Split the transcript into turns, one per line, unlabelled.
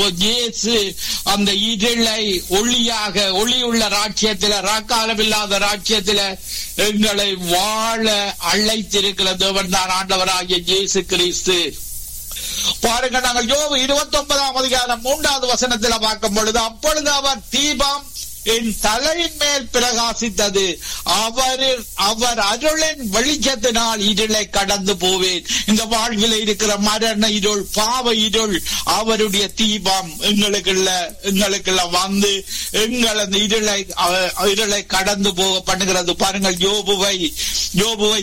இயேசு அந்த இருளை ஒளியாக ஒளியுள்ள ராட்சியத்தில ராக்காலம் இல்லாத ராட்சியத்தில எங்களை வாழ அழைத்திருக்கிற தேவன் தான் ஆண்டவராகிய இயேசு கிறிஸ்து பாருங்க நாங்கள் யோபு இருபத்தி ஒன்பதாம் அதிகாரம் மூன்றாவது வசனத்துல பார்க்கும் பொழுது அப்பொழுது அவர் தீபம் என் தலையின் மேல் பிரகாசித்தது அவர் அவர் அருளின் வெளிச்சத்தினால் இருளை கடந்து போவேன் இந்த வாழ்வில் இருக்கிற மரண இருள் பாவ இருள் அவருடைய தீபம் எங்களுக்குள்ள எங்களுக்குள்ள வந்து எங்கள் அந்த இருளை இருளை கடந்து போக பண்ணுகிறது பாருங்கள் யோபுவை யோபுவை